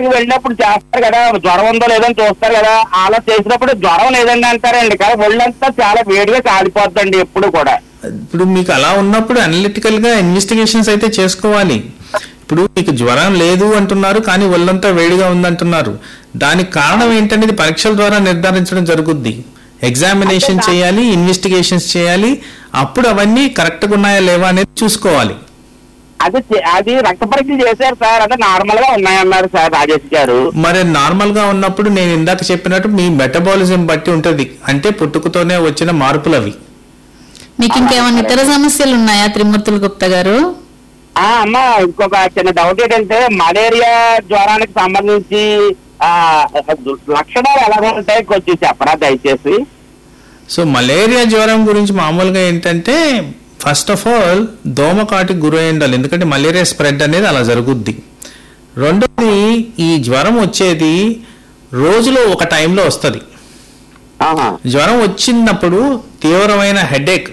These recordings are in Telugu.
కి వెళ్ళినప్పుడు చేస్తారు కదా జ్వరం ఉందో లేదో అని చూస్తారు కదా అలా చేసినప్పుడు జ్వరం లేదండి అంటారండి కానీ ఒళ్ళంతా చాలా వేడిగా కాలిపోద్దండి ఎప్పుడు కూడా ఇప్పుడు మీకు అలా ఉన్నప్పుడు అనలిటికల్ గా ఇన్వెస్టిగేషన్స్ అయితే చేసుకోవాలి ఇప్పుడు మీకు జ్వరం లేదు అంటున్నారు కానీ ఒళ్ళంతా వేడిగా ఉందంటున్నారు దానికి కారణం ఏంటనేది పరీక్షల ద్వారా నిర్ధారించడం జరుగుద్ది ఎగ్జామినేషన్ చేయాలి ఇన్వెస్టిగేషన్స్ చేయాలి అప్పుడు అవన్నీ కరెక్ట్గా ఉన్నాయా లేవా అనేది చూసుకోవాలి అది చే- అది రక్త పరీక్షలు చేశారు సార్ అంటే నార్మల్ గా ఉన్నాయన్నారు సార్ రాజేష్ గారు మరి నార్మల్ గా ఉన్నప్పుడు నేను ఇందాక చెప్పినట్టు మీ మెటబాలిజం బట్టి ఉంటది అంటే పుట్టుకతోనే వచ్చిన మార్పులు అవి మీకు ఇంకేమైనా ఇతర సమస్యలు ఉన్నాయా త్రిమూర్తులు గుప్తా గారు ఆ అమ్మ ఇంకొక చిన్న డౌట్ ఏంటంటే మలేరియా జ్వరానికి సంబంధించి ఆ లక్షణాలు ఎలా ఉంటాయి కొంచెం చెప్పరా దయచేసి సో మలేరియా జ్వరం గురించి మామూలుగా ఏంటంటే ఫస్ట్ ఆఫ్ ఆల్ దోమకాటికి గురై ఉండాలి ఎందుకంటే మలేరియా స్ప్రెడ్ అనేది అలా జరుగుద్ది రెండోది ఈ జ్వరం వచ్చేది రోజులో ఒక టైంలో వస్తుంది ఆహా. జ్వరం వచ్చినప్పుడు తీవ్రమైన హెడేక్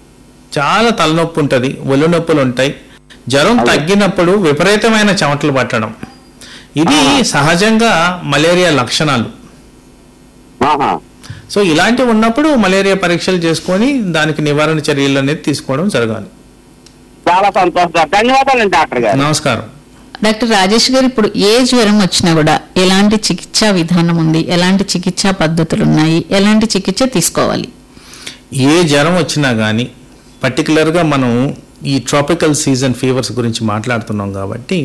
చాలా తలనొప్పి ఉంటుంది ఒళ్ళు నొప్పులు ఉంటాయి జ్వరం తగ్గినప్పుడు విపరీతమైన చెమటలు పట్టడం ఇది సహజంగా మలేరియా లక్షణాలు ఆహా. సో ఇలాంటివి ఉన్నప్పుడు మలేరియా పరీక్షలు చేసుకొని దానికి నివారణ చర్యలు అనేది తీసుకోవడం జరగాలి చాలా సంతోషం సార్ ధన్యవాదాలండి డాక్టర్ గారు నమస్కారం డాక్టర్ రాజేష్ గారు ఇప్పుడు ఏ జ్వరం వచ్చినా కూడా ఎలాంటి చికిత్సా విధానం ఉంది ఎలాంటి చికిత్సా పద్ధతులు ఉన్నాయి ఎలాంటి చికిత్స తీసుకోవాలి ఏ జ్వరం వచ్చినా కానీ పర్టికులర్గా మనం ఈ ట్రాపికల్ సీజన్ ఫీవర్స్ గురించి మాట్లాడుతున్నాం కాబట్టి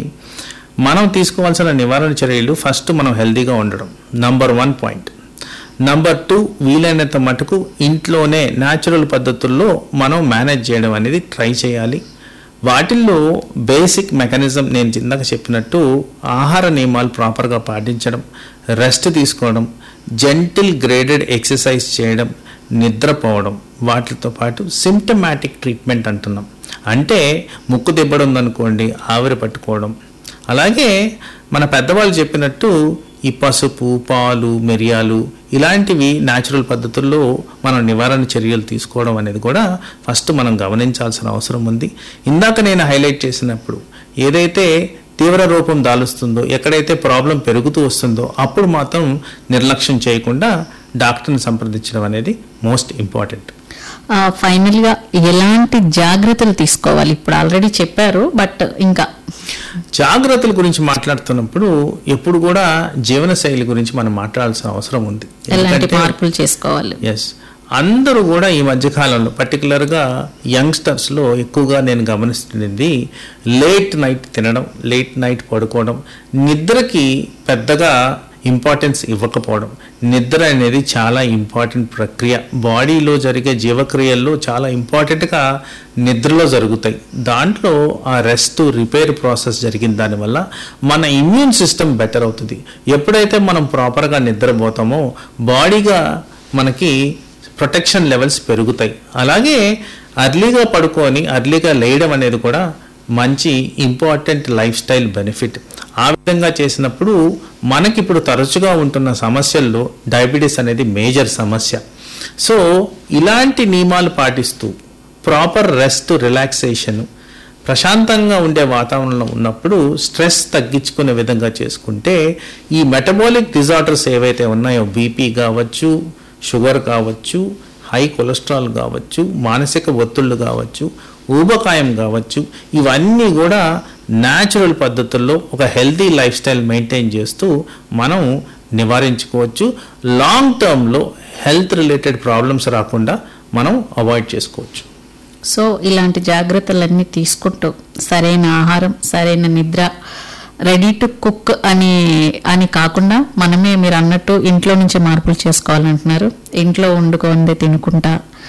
మనం తీసుకోవాల్సిన నివారణ చర్యలు ఫస్ట్ మనం హెల్తీగా ఉండడం number one point number two వీలైనంత మటుకు ఇంట్లోనే న్యాచురల్ పద్ధతుల్లో మనం మేనేజ్ చేయడం అనేది ట్రై చేయాలి వాటిల్లో బేసిక్ మెకానిజం నేను ఇందాక చెప్పినట్టు ఆహార నియమాలు ప్రాపర్గా పాటించడం రెస్ట్ తీసుకోవడం జెంటిల్ గ్రేడెడ్ ఎక్సర్సైజ్ చేయడం నిద్రపోవడం వాటితో పాటు సిమ్టమాటిక్ ట్రీట్మెంట్ అంటున్నాం అంటే ముక్కు దిబ్బడం ఉందనుకోండి ఆవిరి పట్టుకోవడం అలాగే మన పెద్దవాళ్ళు చెప్పినట్టు ఈ పసుపు పాలు మిరియాలు ఇలాంటివి న్యాచురల్ పద్ధతుల్లో మనం నివారణ చర్యలు తీసుకోవడం అనేది కూడా ఫస్ట్ మనం గమనించాల్సిన అవసరం ఉంది ఇందాక నేను హైలైట్ చేసినప్పుడు ఏదైతే తీవ్ర రూపం దాలుస్తుందో ఎక్కడైతే ప్రాబ్లం పెరుగుతూ వస్తుందో అప్పుడు మాత్రం నిర్లక్ష్యం చేయకుండా డాక్టర్ని సంప్రదించడం అనేది మోస్ట్ ఇంపార్టెంట్ ఆ, ఫైనల్ గా ఎలాంటి జాగ్రత్తలు తీసుకోవాలి ఇప్పుడు ఆల్రెడీ చెప్పారు బట్ ఇంకా జాగ్రత్తల గురించి మాట్లాడుతున్నప్పుడు ఎప్పుడు కూడా జీవనశైలి గురించి మనం మాట్లాడాల్సిన అవసరం ఉంది ఎలాంటి ఎందుకంటే- మార్పులు చేసుకోవాలి ఎస్ అందరూ కూడా ఈ మధ్యకాలంలో పర్టికులర్గా యంగ్స్టర్స్లో ఎక్కువగా నేను గమనిస్తున్నది లేట్ నైట్ తినడం లేట్ నైట్ పడుకోవడం నిద్రకి పెద్దగా ఇంపార్టెన్స్ ఇవ్వకపోవడం నిద్ర అనేది చాలా ఇంపార్టెంట్ ప్రక్రియ బాడీలో జరిగే జీవక్రియల్లో చాలా ఇంపార్టెంట్గా నిద్రలో జరుగుతాయి దాంట్లో ఆ రెస్ట్ రిపేర్ ప్రాసెస్ జరిగిన దానివల్ల మన ఇమ్యూన్ సిస్టమ్ బెటర్ అవుతుంది ఎప్పుడైతే మనం ప్రాపర్గా నిద్రపోతామో బాడీగా మనకి ప్రొటెక్షన్ లెవెల్స్ పెరుగుతాయి అలాగే అర్లీగా పడుకొని అర్లీగా లేయడం అనేది కూడా మంచి ఇంపార్టెంట్ లైఫ్ స్టైల్ బెనిఫిట్ ఆ విధంగా చేసినప్పుడు మనకి ఇప్పుడు తరచుగా ఉంటున్న సమస్యల్లో డయాబెటీస్ అనేది మేజర్ సమస్య సో ఇలాంటి నియమాలు పాటిస్తూ ప్రాపర్ రెస్ట్ రిలాక్సేషన్ ప్రశాంతంగా ఉండే వాతావరణంలో ఉన్నప్పుడు స్ట్రెస్ తగ్గించుకునే విధంగా చేసుకుంటే ఈ మెటబాలిక్ డిజార్డర్స్ ఏవైతే ఉన్నాయో బీపీ కావచ్చు షుగర్ కావచ్చు హై కొలెస్ట్రాల్ కావచ్చు మానసిక ఒత్తిళ్ళు కావచ్చు ఊబకాయం కావచ్చు ఇవన్నీ కూడా న్యాచురల్ పద్ధతుల్లో ఒక హెల్తీ లైఫ్ స్టైల్ మెయింటైన్ చేస్తూ మనం నివారించుకోవచ్చు లాంగ్ టర్మ్లో హెల్త్ రిలేటెడ్ ప్రాబ్లమ్స్ రాకుండా మనం అవాయిడ్ చేసుకోవచ్చు సో ఇలాంటి జాగ్రత్తలన్నీ తీసుకుంటూ సరైన ఆహారం సరైన నిద్ర రెడీ టు కుక్ అని అని కాకుండా మనమే మీరు అన్నట్టు ఇంట్లో నుంచి మార్పులు చేసుకోవాలంటున్నారు ఇంట్లో వండుకుందే తినుకుంటా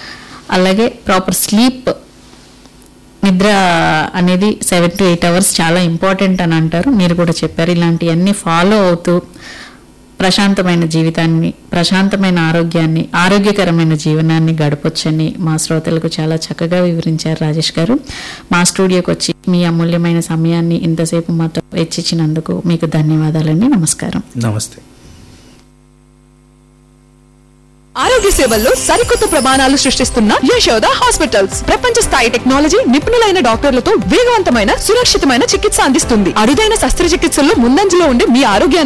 అలాగే ప్రాపర్ స్లీప్ నిద్ర అనేది సెవెన్ టు ఎయిట్ అవర్స్ చాలా ఇంపార్టెంట్ అని అంటారు మీరు కూడా చెప్పారు ఇలాంటివన్నీ ఫాలో అవుతూ ప్రశాంతమైన జీవితాన్ని ప్రశాంతమైన ఆరోగ్యాన్ని ఆరోగ్యకరమైన జీవనాన్ని గడపొచ్చని మా శ్రోతలకు చాలా చక్కగా వివరించారు రాజేష్ గారు మా స్టూడియోకి వచ్చి మీ అమూల్యమైన సమయాన్ని ఇంతసేపు మాతో వెచ్చించినందుకు మీకు ధన్యవాదాలండి నమస్కారం నమస్తే ఆరోగ్య సేవల్లో సరికొత్త ప్రమాణాలు సృష్టిస్తున్న యశోద హాస్పిటల్స్ ప్రపంచ స్థాయి టెక్నాలజీ నిపుణులైన డాక్టర్లతో వేగవంతమైన సురక్షితమైన చికిత్స అందిస్తుంది అరుదైన శస్త్రచికిత్సల్లో ముందంజలో ఉండే మీ ఆరోగ్యాన్ని